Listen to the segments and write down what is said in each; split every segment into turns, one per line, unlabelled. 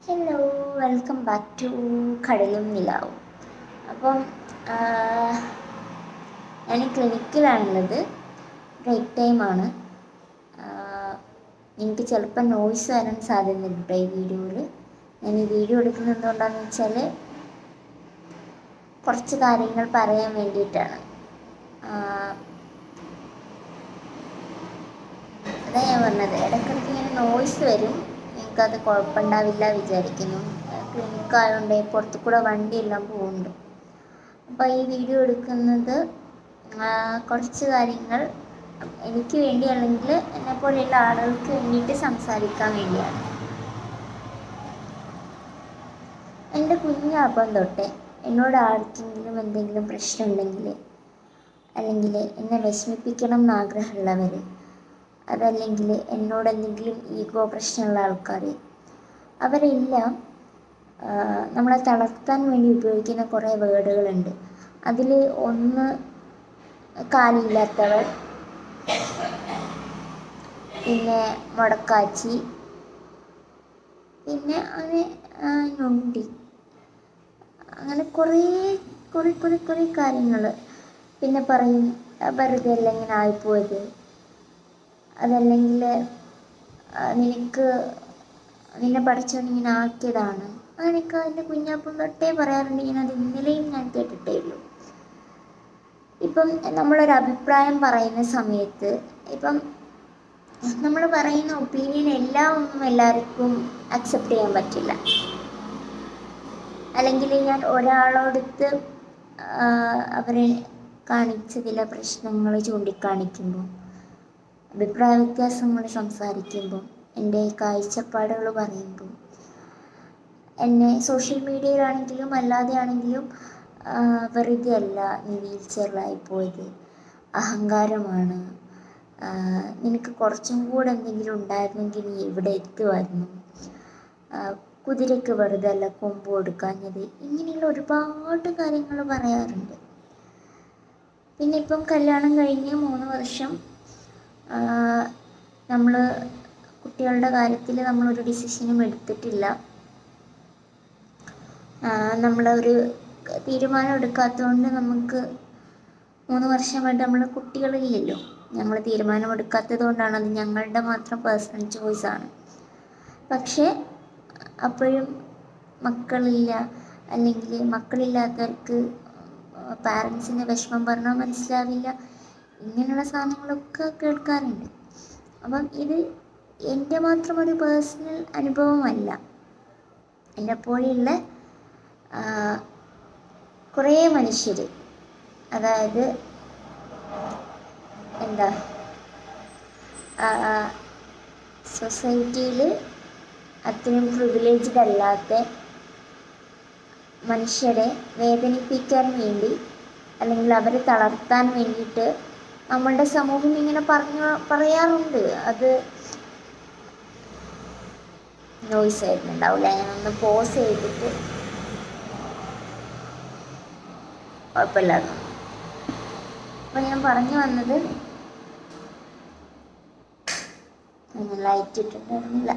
hello welcome back to കടലും നിലാവും അപ്പം ഞാൻ ക്ലിനിക്കിലാണുള്ളത് ബ്രേക്ക് ടൈമാണ് എനിക്ക് ചിലപ്പോൾ നോയ്സ് വരാൻ സാധ്യതയുണ്ട് ഈ വീഡിയോയിൽ ഞാൻ ഈ വീഡിയോ എടുക്കുന്നത് എന്തുകൊണ്ടാണെന്ന് വെച്ചാൽ കുറച്ച് കാര്യങ്ങൾ പറയാൻ വേണ്ടിയിട്ടാണ് അതാ ഞാൻ പറഞ്ഞത് ഇടയ്ക്കിടയ്ക്ക് ഇങ്ങനെ നോയ്സ് വരും നിങ്ങൾക്കത് കുഴപ്പമുണ്ടാവില്ല വിചാരിക്കുന്നു ക്ലിനിക്ക് ആയതുകൊണ്ട് പുറത്തു കൂടെ വണ്ടിയെല്ലാം പോകുന്നുണ്ട് അപ്പോൾ ഈ വീഡിയോ എടുക്കുന്നത് കുറച്ച് കാര്യങ്ങൾ എനിക്ക് വേണ്ടി അല്ലെങ്കിൽ എന്നെപ്പോലെയുള്ള ആളുകൾക്ക് വേണ്ടിയിട്ട് സംസാരിക്കാൻ വേണ്ടിയാണ് എൻ്റെ കുഞ്ഞാപ്പം തൊട്ടേ എന്നോട് ആർക്കെങ്കിലും എന്തെങ്കിലും പ്രശ്നം ഉണ്ടെങ്കിൽ അല്ലെങ്കിൽ എന്നെ വിഷമിപ്പിക്കണം എന്ന് ആഗ്രഹമുള്ളവർ അതല്ലെങ്കിൽ എന്നോട് എന്തെങ്കിലും ഈഗോ പ്രശ്നമുള്ള ആൾക്കാർ അവരെല്ലാം നമ്മളെ തളർത്താൻ വേണ്ടി ഉപയോഗിക്കുന്ന കുറേ വേർഡുകളുണ്ട് അതിൽ ഒന്ന് കാലില്ലാത്തവൾ പിന്നെ മുടക്കാച്ചി പിന്നെ അങ്ങനെ ഞൊണ്ടി അങ്ങനെ കുറേ കുറേ കുറേ കുറേ കാര്യങ്ങൾ പിന്നെ പറയും വെറുതെ അല്ല ഇങ്ങനെ ആയിപ്പോയത് അതല്ലെങ്കിൽ നിനക്ക് നിന്നെ പഠിച്ചോണ്ടിങ്ങനെ ആക്കിയതാണ് അങ്ങനെയൊക്കെ എൻ്റെ കുഞ്ഞാപ്പം തൊട്ടേ പറയാറുണ്ട് ഞാൻ അത് ഇന്നലെയും ഞാൻ കേട്ടിട്ടേ ഉള്ളൂ ഇപ്പം നമ്മളൊരു അഭിപ്രായം പറയുന്ന സമയത്ത് ഇപ്പം നമ്മൾ പറയുന്ന ഒപ്പീനിയൻ എല്ലാം ഒന്നും എല്ലാവർക്കും അക്സെപ്റ്റ് ചെയ്യാൻ പറ്റില്ല അല്ലെങ്കിൽ ഞാൻ ഒരാളോടത്ത് അവരെ കാണിച്ച ചില പ്രശ്നങ്ങൾ ചൂണ്ടിക്കാണിക്കുമ്പോൾ അഭിപ്രായ വ്യത്യാസങ്ങൾ സംസാരിക്കുമ്പോൾ എൻ്റെ കാഴ്ചപ്പാടുകൾ പറയുമ്പോൾ എന്നെ സോഷ്യൽ മീഡിയയിലാണെങ്കിലും അല്ലാതെ ആണെങ്കിലും വെറുതെ അല്ല നീ വീൽ ചെയറിലായി പോയത് അഹങ്കാരമാണ് നിനക്ക് കുറച്ചും കൂടെ എന്തെങ്കിലും ഉണ്ടായിരുന്നെങ്കിൽ നീ ഇവിടെ എത്തുമായിരുന്നു കുതിരയ്ക്ക് വെറുതെ അല്ല കൊമ്പ് കൊടുക്കാഞ്ഞത് ഇങ്ങനെയുള്ള ഒരുപാട് കാര്യങ്ങൾ പറയാറുണ്ട് പിന്നെ ഇപ്പം കല്യാണം കഴിഞ്ഞ് മൂന്ന് വർഷം നമ്മൾ കുട്ടികളുടെ കാര്യത്തിൽ നമ്മളൊരു ഡിസിഷനും എടുത്തിട്ടില്ല നമ്മളൊരു തീരുമാനം എടുക്കാത്തതുകൊണ്ട് നമുക്ക് മൂന്ന് വർഷമായിട്ട് നമ്മൾ കുട്ടികളില്ലല്ലോ ഞങ്ങൾ തീരുമാനം എടുക്കാത്തത് കൊണ്ടാണ് അത് ഞങ്ങളുടെ മാത്രം പേഴ്സണൽ ചോയ്സാണ് പക്ഷേ അപ്പോഴും മക്കളില്ല അല്ലെങ്കിൽ മക്കളില്ലാത്തവർക്ക് പാരൻസിൻ്റെ വിഷമം പറഞ്ഞാൽ മനസ്സിലാവില്ല ഇങ്ങനെയുള്ള സാധനങ്ങളൊക്കെ കേൾക്കാറുണ്ട് അപ്പം ഇത് എൻ്റെ മാത്രം ഒരു പേഴ്സണൽ അനുഭവമല്ല എൻ്റെ പോലെയുള്ള കുറേ മനുഷ്യർ അതായത് എന്താ സൊസൈറ്റിയിൽ അത്രയും പ്രിവിലേജ്ഡ് അല്ലാത്ത മനുഷ്യരെ വേദനിപ്പിക്കാൻ വേണ്ടി അല്ലെങ്കിൽ അവരെ തളർത്താൻ വേണ്ടിയിട്ട് നമ്മളുടെ സമൂഹം ഇങ്ങനെ പറഞ്ഞു പറയാറുണ്ട് അത് നോയ്സ് ആയിട്ടുണ്ടാവില്ല ഞാനൊന്ന് പോസ് ചെയ്തിട്ട് കുഴപ്പമില്ലായിരുന്നു അപ്പം ഞാൻ പറഞ്ഞു വന്നത് ലൈറ്റ് ഇട്ടിട്ടുണ്ടായിരുന്നില്ല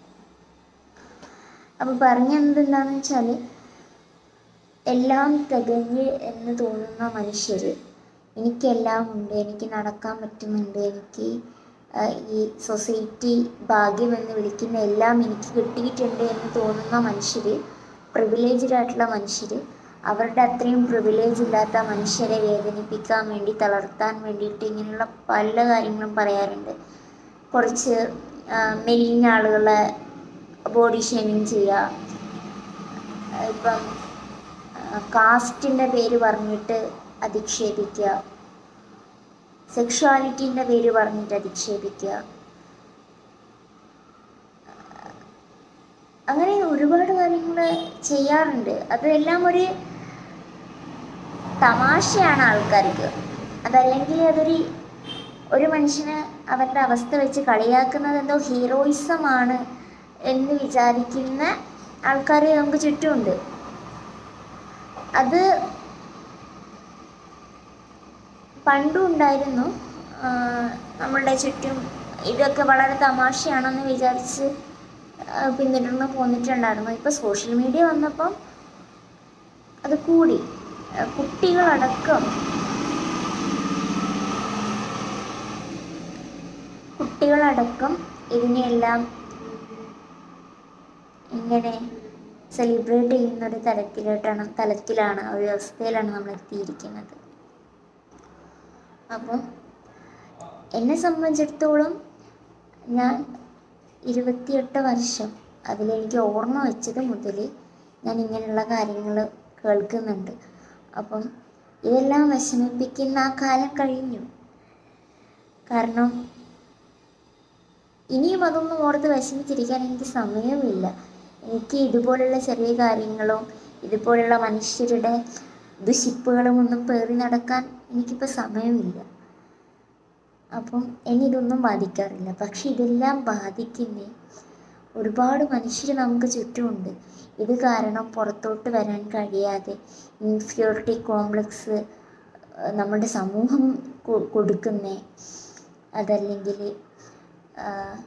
അപ്പോൾ പറഞ്ഞു വന്നത് എന്താണെന്ന് വെച്ചാൽ എല്ലാം തികഞ്ഞ് എന്ന് തോന്നുന്ന മനുഷ്യർ എനിക്കെല്ലാം ഉണ്ട് എനിക്ക് നടക്കാൻ പറ്റുന്നുണ്ട് എനിക്ക് ഈ സൊസൈറ്റി ഭാഗ്യമെന്ന് വിളിക്കുന്ന എല്ലാം എനിക്ക് കിട്ടിയിട്ടുണ്ട് എന്ന് തോന്നുന്ന മനുഷ്യർ പ്രിവിലേജ്ഡ് ആയിട്ടുള്ള മനുഷ്യർ അവരുടെ അത്രയും പ്രിവിലേജ് ഇല്ലാത്ത മനുഷ്യരെ വേദനിപ്പിക്കാൻ വേണ്ടി തളർത്താൻ വേണ്ടിയിട്ട് ഇങ്ങനെയുള്ള പല കാര്യങ്ങളും പറയാറുണ്ട് കുറച്ച് മെലിഞ്ഞ ആളുകളെ ബോഡി ഷേമിങ് ചെയ്യുക ഇപ്പം കാസ്റ്റിൻ്റെ പേര് പറഞ്ഞിട്ട് അധിക്ഷേപിക്കുക സെക്ഷുവാലിറ്റീൻ്റെ പേര് പറഞ്ഞിട്ട് അധിക്ഷേപിക്കുക അങ്ങനെ ഒരുപാട് കാര്യങ്ങൾ ചെയ്യാറുണ്ട് അതെല്ലാം ഒരു തമാശയാണ് ആൾക്കാർക്ക് അതല്ലെങ്കിൽ അതൊരു ഒരു മനുഷ്യന് അവരുടെ അവസ്ഥ വെച്ച് കളിയാക്കുന്നത് എന്തോ ഹീറോയിസമാണ് എന്ന് വിചാരിക്കുന്ന ആൾക്കാർ നമുക്ക് ചുറ്റുമുണ്ട് അത് പണ്ടും ഉണ്ടായിരുന്നു നമ്മളുടെ ചുറ്റും ഇതൊക്കെ വളരെ തമാശയാണെന്ന് വിചാരിച്ച് ആ, പിന്തുടർന്ന് പോന്നിട്ടുണ്ടായിരുന്നു ഇപ്പോൾ സോഷ്യൽ മീഡിയ വന്നപ്പം അത് കൂടി ആ, കുട്ടികളടക്കം കുട്ടികളടക്കം ഇതിനെയെല്ലാം ഇങ്ങനെ സെലിബ്രേറ്റ് ചെയ്യുന്ന ഒരു തലത്തിലോട്ടാണ് തലത്തിലാണ് ഒരു അവസ്ഥയിലാണ് നമ്മൾ എത്തിയിരിക്കുന്നത് അപ്പം എന്നെ സംബന്ധിച്ചിടത്തോളം ഞാൻ ഇരുപത്തിയെട്ട് വർഷം അതിലെനിക്ക് ഓർമ്മ വെച്ചത് മുതൽ ഞാൻ ഇങ്ങനെയുള്ള കാര്യങ്ങൾ കേൾക്കുന്നുണ്ട് അപ്പം ഇതെല്ലാം വിഷമിപ്പിക്കുന്ന ആ കാലം കഴിഞ്ഞു കാരണം ഇനിയും അതൊന്നും ഓർത്ത് വിഷമിച്ചിരിക്കാൻ എനിക്ക് സമയമില്ല എനിക്ക് ഇതുപോലുള്ള ചെറിയ കാര്യങ്ങളും ഇതുപോലുള്ള മനുഷ്യരുടെ ദുഷിപ്പുകളും ഒന്നും പേറി നടക്കാൻ എനിക്കിപ്പോൾ സമയമില്ല അപ്പം എന്നെ ഇതൊന്നും ബാധിക്കാറില്ല പക്ഷെ ഇതെല്ലാം ബാധിക്കുന്നേ ഒരുപാട് മനുഷ്യർ നമുക്ക് ചുറ്റുമുണ്ട് ഇത് കാരണം പുറത്തോട്ട് വരാൻ കഴിയാതെ ഇൻഫ്യൂരിറ്റി കോംപ്ലക്സ് നമ്മുടെ സമൂഹം കൊ- കൊടുക്കുന്നേ അതല്ലെങ്കിൽ ആഹ്,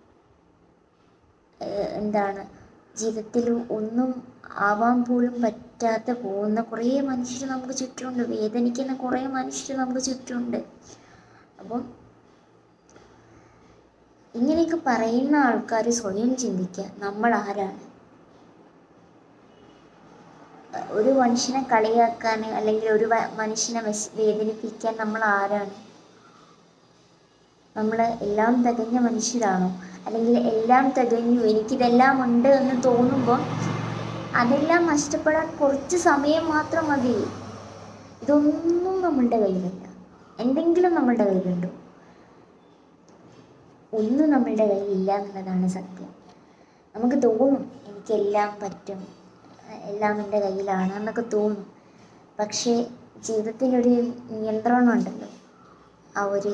ഏഹ് എന്താണ് ജീവിതത്തിൽ ഒന്നും ആവാൻ പോലും പറ്റാത്ത പോകുന്ന കുറേ മനുഷ്യർ നമുക്ക് ചുറ്റുമുണ്ട് വേദനിക്കുന്ന കുറേ മനുഷ്യർ നമുക്ക് ചുറ്റുമുണ്ട് അപ്പം ഇങ്ങനെയൊക്കെ പറയുന്ന ആൾക്കാർ സ്വയം ചിന്തിക്കുക നമ്മൾ ആരാണ് ഒരു മനുഷ്യനെ കളിയാക്കാൻ അല്ലെങ്കിൽ ഒരു വ- മനുഷ്യനെ വിശ- വേദനിപ്പിക്കാൻ നമ്മൾ ആരാണ് നമ്മൾ എല്ലാം തികഞ്ഞ മനുഷ്യരാണോ അല്ലെങ്കിൽ എല്ലാം തികഞ്ഞു എനിക്കിതെല്ലാം ഉണ്ട് എന്ന് തോന്നുമ്പോൾ അതെല്ലാം നഷ്ടപ്പെടാൻ കുറച്ച് സമയം മാത്രം മതി ഇതൊന്നും നമ്മളുടെ കയ്യിലില്ല എന്തെങ്കിലും നമ്മളുടെ കയ്യിലുണ്ടോ ഒന്നും നമ്മളുടെ കയ്യിലില്ല എന്നുള്ളതാണ് സത്യം നമുക്ക് തോന്നും എനിക്കെല്ലാം പറ്റും എല്ലാം എൻ്റെ കയ്യിലാണ് എന്നൊക്കെ തോന്നും പക്ഷേ ജീവിതത്തിനൊരു നിയന്ത്രണം ഉണ്ടല്ലോ ആ ഒരു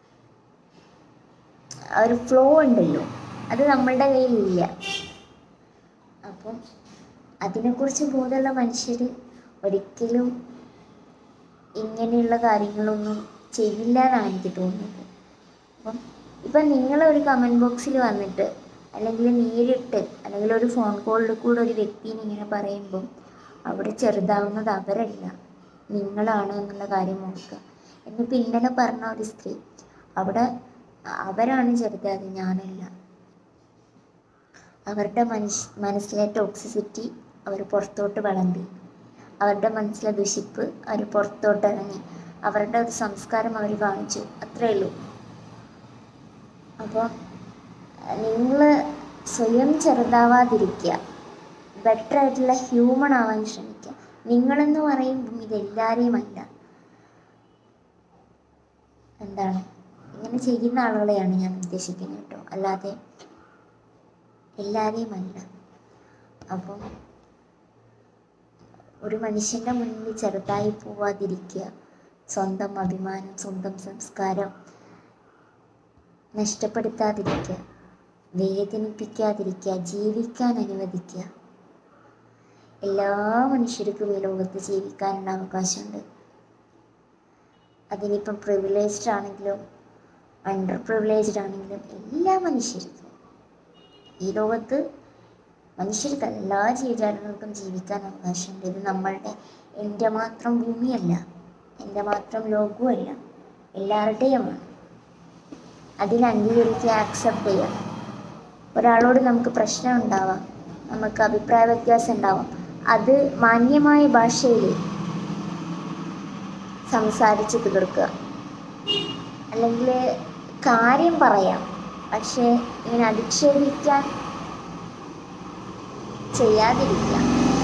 ആ ഒരു ഫ്ലോ ഉണ്ടല്ലോ അത് നമ്മളുടെ കയ്യിലില്ല അപ്പം അതിനെക്കുറിച്ച് ബോധമുള്ള മനുഷ്യർ ഒരിക്കലും ഇങ്ങനെയുള്ള കാര്യങ്ങളൊന്നും ചെയ്യില്ല എന്നാണ് എനിക്ക് തോന്നുന്നത് അപ്പം ഇപ്പം നിങ്ങൾ ഒരു കമൻറ്റ് ബോക്സിൽ വന്നിട്ട് അല്ലെങ്കിൽ നേരിട്ട് അല്ലെങ്കിൽ ഒരു ഫോൺ കോളിൽ കൂടെ ഒരു വ്യക്തിനെ ഇങ്ങനെ പറയുമ്പം അവിടെ ചെറുതാവുന്നത് അവരല്ല നിങ്ങളാണ് എന്നുള്ള കാര്യം ഓർക്കുക എന്നിപ്പോൾ ഇന്നലെ പറഞ്ഞ ഒരു സ്ത്രീ അവിടെ അവരാണ് ചെറുതായത് ഞാനല്ല അവരുടെ മനുഷ്യ മനസ്സിലെ ടോക്സിസിറ്റി അവർ പുറത്തോട്ട് വിളമ്പി അവരുടെ മനസ്സിലെ ദുഷിപ്പ് അവർ പുറത്തോട്ട് ഇറങ്ങി അവരുടെ ഒരു സംസ്കാരം അവർ കാണിച്ചു അത്രേ ഉള്ളൂ അപ്പോൾ നിങ്ങൾ സ്വയം ചെറുതാവാതിരിക്കുക ബെറ്റർ ആയിട്ടുള്ള ഹ്യൂമൺ ആവാൻ ശ്രമിക്കുക നിങ്ങളെന്ന് പറയുമ്പം ഇതെല്ലാവരെയും അല്ല എന്താണ് ഇങ്ങനെ ചെയ്യുന്ന ആളുകളെയാണ് ഞാൻ ഉദ്ദേശിക്കുന്നത് കേട്ടോ അല്ലാതെ എല്ലാവരെയും അല്ല അപ്പം ഒരു മനുഷ്യൻ്റെ മുന്നിൽ ചെറുതായി പോവാതിരിക്കുക സ്വന്തം അഭിമാനം സ്വന്തം സംസ്കാരം നഷ്ടപ്പെടുത്താതിരിക്കുക വേദനിപ്പിക്കാതിരിക്കുക ജീവിക്കാൻ അനുവദിക്കുക എല്ലാ മനുഷ്യർക്കും ഈ ലോകത്ത് ജീവിക്കാനുള്ള അവകാശമുണ്ട് അതിനിപ്പം പ്രിവിലേജ്ഡ് ആണെങ്കിലും അണ്ടർ പ്രിവിലേജ്ഡ് ആണെങ്കിലും എല്ലാ മനുഷ്യർക്കും ഈ ലോകത്ത് മനുഷ്യർക്ക് എല്ലാ ജീവജാലങ്ങൾക്കും ജീവിക്കാൻ അവകാശമുണ്ട് ഇത് നമ്മളുടെ എൻ്റെ മാത്രം ഭൂമിയല്ല എൻ്റെ മാത്രം ലോകവുമല്ല എല്ലാവരുടെയുമാണ് അതിനെ അംഗീകരിക്കുക ആക്സെപ്റ്റ് ചെയ്യുക ഒരാളോട് നമുക്ക് പ്രശ്നം ഉണ്ടാവാം നമുക്ക് അഭിപ്രായ വ്യത്യാസം ഉണ്ടാവാം അത് മാന്യമായ ഭാഷയിൽ സംസാരിച്ച് തീർക്കുക അല്ലെങ്കിൽ കാര്യം പറയാം പക്ഷേ ഇങ്ങനെ അധിക്ഷേപിക്കാൻ ചെയ്യാതിരിക്കുക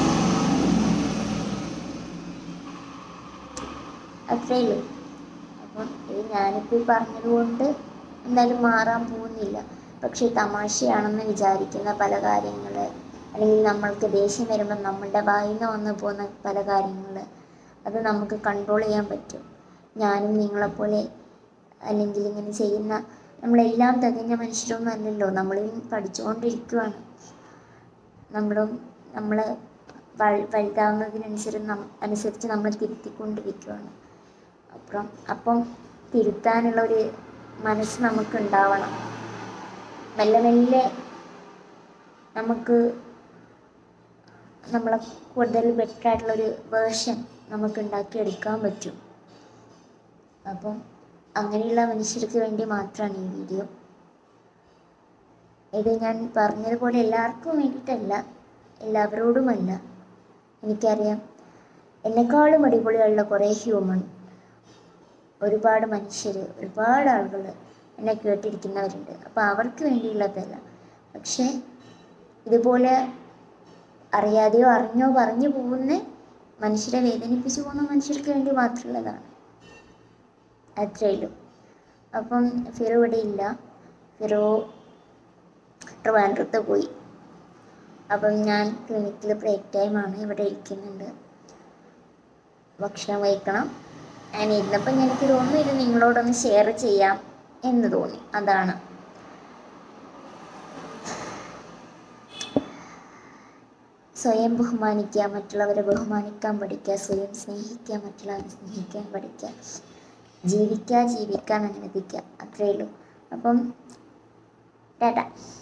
അത്രേ ഉള്ളൂ അപ്പം ഇത് ഞാനിപ്പോൾ ഈ പറഞ്ഞതുകൊണ്ട് എന്തായാലും മാറാൻ പോകുന്നില്ല പക്ഷേ തമാശയാണെന്ന് വിചാരിക്കുന്ന പല കാര്യങ്ങൾ അല്ലെങ്കിൽ നമ്മൾക്ക് ദേഷ്യം വരുമ്പോൾ നമ്മളുടെ വായിൽ നിന്ന് വന്നു പോകുന്ന പല കാര്യങ്ങൾ അത് നമുക്ക് കൺട്രോൾ ചെയ്യാൻ പറ്റും ഞാനും നിങ്ങളെപ്പോലെ അല്ലെങ്കിൽ ഇങ്ങനെ ചെയ്യുന്ന നമ്മളെല്ലാം തികഞ്ഞ മനുഷ്യരൊന്നും അല്ലല്ലോ നമ്മളും പഠിച്ചുകൊണ്ടിരിക്കുകയാണ് നമ്മളും നമ്മൾ വലുതാവുന്നതിനനുസരിച്ച് നം അനുസരിച്ച് നമ്മൾ തിരുത്തിക്കൊണ്ടിരിക്കുകയാണ് അപ്പുറം അപ്പം തിരുത്താനുള്ള ഒരു മനസ്സ് നമുക്ക് ഉണ്ടാവണം മെല്ലെ മെല്ലെ നമുക്ക് നമ്മളെ കൂടുതൽ ബെറ്റർ ആയിട്ടുള്ളൊരു വേർഷൻ നമുക്ക് ഉണ്ടാക്കിയെടുക്കാൻ പറ്റും അപ്പം അങ്ങനെയുള്ള മനുഷ്യർക്ക് വേണ്ടി മാത്രമാണ് ഈ വീഡിയോ ഇത് ഞാൻ പറഞ്ഞതുപോലെ എല്ലാവർക്കും വേണ്ടിയിട്ടല്ല എല്ലാവരോടുമല്ല എനിക്കറിയാം എന്നെക്കാളും അടിപൊളിയുള്ള കുറേ ഹ്യൂമൺ ഒരുപാട് മനുഷ്യർ ഒരുപാട് ആളുകൾ എന്നെ കേട്ടിരിക്കുന്നവരുണ്ട് അപ്പോൾ അവർക്ക് വേണ്ടിയുള്ളതല്ല പക്ഷേ ഇതുപോലെ അറിയാതെയോ അറിഞ്ഞോ പറഞ്ഞു പോകുന്ന മനുഷ്യരെ വേദനിപ്പിച്ചു പോകുന്ന മനുഷ്യർക്ക് വേണ്ടി മാത്രമുള്ളതാണ് അത്രയുള്ളൂ അപ്പം ഫിറോ ഇവിടെ ഇല്ല ഫിറോ ട്രിവാൻഡ്രത്ത് പോയി അപ്പം ഞാൻ ക്ലിനിക്കിൽ ബ്രേക്ക് ടൈമാണ് ഇവിടെ ഇരിക്കുന്നുണ്ട് ഭക്ഷണം കഴിക്കണം ഞാൻ ഇരുന്നപ്പം എനിക്ക് തോന്നുന്നു ഇത് നിങ്ങളോടൊന്ന് ഷെയർ ചെയ്യാം എന്ന് തോന്നി അതാണ് സ്വയം ബഹുമാനിക്കുക മറ്റുള്ളവരെ ബഹുമാനിക്കാൻ പഠിക്കുക സ്വയം സ്നേഹിക്കുക മറ്റുള്ളവരെ സ്നേഹിക്കാൻ പഠിക്കുക ജീവിക്കുക ജീവിക്കാൻ അനുവദിക്കുക അത്രയേ ഉള്ളൂ അപ്പം ടാറ്റ